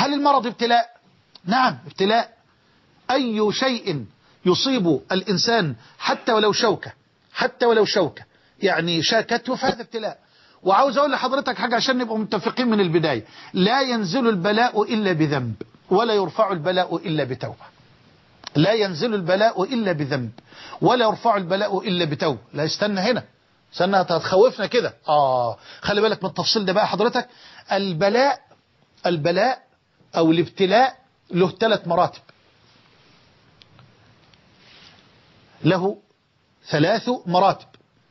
هل المرض ابتلاء نعم ابتلاء أي شيء يصيب الإنسان حتى ولو شوكة حتى ولو شوكة يعني شاكته فهذا ابتلاء وعاوز أقول لحضرتك حاجة عشان نبقى متفقين من البداية لا ينزل البلاء إلا بذنب ولا يرفع البلاء إلا بتوبة لا ينزل البلاء إلا بذنب ولا يرفع البلاء إلا بتوبة لا استنى هنا استنى هتخوفنا كده آه خلي بالك من التفصيل ده بقى حضرتك البلاء البلاء أو الابتلاء له ثلاث مراتب له ثلاث مراتب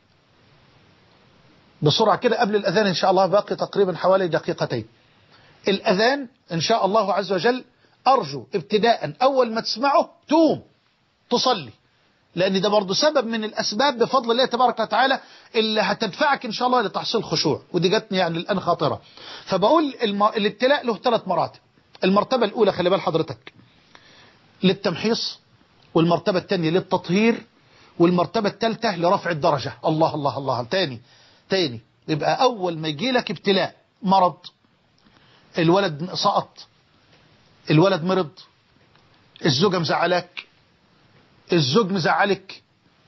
بسرعة كده قبل الأذان إن شاء الله باقي تقريبا حوالي دقيقتين الأذان إن شاء الله عز وجل أرجو ابتداء أول ما تسمعه توم تصلي لأن ده برضه سبب من الأسباب بفضل الله تبارك وتعالى اللي هتدفعك إن شاء الله لتحصيل خشوع ودي جاتني يعني الآن خاطرة فبقول الم... الابتلاء له ثلاث مراتب المرتبة الأولى خلي بال حضرتك للتمحيص والمرتبة الثانية للتطهير والمرتبة الثالثة لرفع الدرجة الله الله الله تاني تاني يبقى أول ما يجي لك ابتلاء مرض الولد سقط الولد مرض الزوجة مزعلاك الزوج مزعلك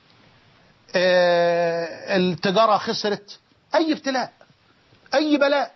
آه التجارة خسرت أي ابتلاء أي بلاء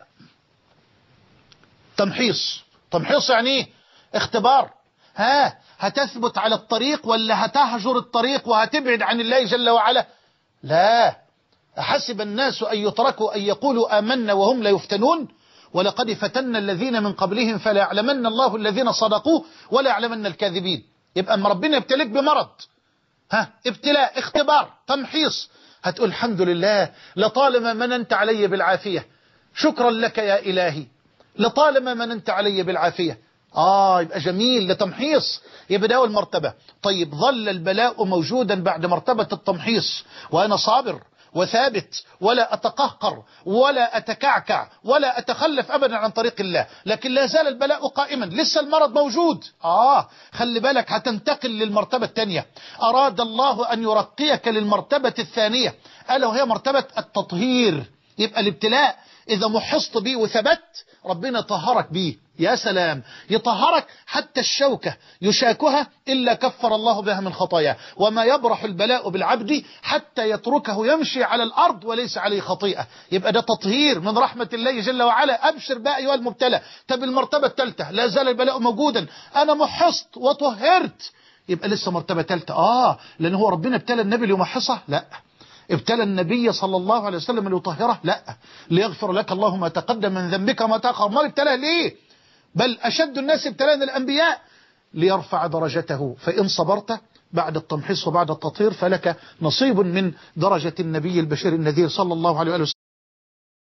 تمحيص تمحيص يعني ايه اختبار ها هتثبت على الطريق ولا هتهجر الطريق وهتبعد عن الله جل وعلا لا أحسب الناس أن يتركوا أن يقولوا آمنا وهم لا يفتنون ولقد فتنا الذين من قبلهم فلا يعلمن الله الذين صدقوا ولا يعلمن الكاذبين يبقى اما ربنا يبتليك بمرض ها ابتلاء اختبار تمحيص هتقول الحمد لله لطالما مننت علي بالعافية شكرا لك يا إلهي لطالما مننت علي بالعافية آه يبقى جميل لتمحيص يبقى ده أول مرتبة طيب ظل البلاء موجودا بعد مرتبة التمحيص وأنا صابر وثابت ولا أتقهقر ولا أتكعكع ولا أتخلف أبدا عن طريق الله لكن لا زال البلاء قائما لسه المرض موجود آه خلي بالك هتنتقل للمرتبة الثانية أراد الله أن يرقيك للمرتبة الثانية ألا وهي مرتبة التطهير يبقى الابتلاء إذا محصت به وثبت ربنا طهرك به يا سلام يطهرك حتى الشوكة يشاكها إلا كفر الله بها من خطاياه وما يبرح البلاء بالعبد حتى يتركه يمشي على الأرض وليس عليه خطيئة يبقى ده تطهير من رحمة الله جل وعلا أبشر بقى أيها المبتلى طب المرتبة الثالثة لا زال البلاء موجودا أنا محصت وطهرت يبقى لسه مرتبة ثالثة آه لأن هو ربنا ابتلى النبي ليمحصه لا ابتلى النبي صلى الله عليه وسلم ليطهره لا ليغفر لك الله ما تقدم من ذنبك وما تأخر ما ابتلاه ليه بل أشد الناس ابتلاء الأنبياء ليرفع درجته فإن صبرت بعد التمحيص وبعد التطهير فلك نصيب من درجة النبي البشير النذير صلى الله عليه وسلم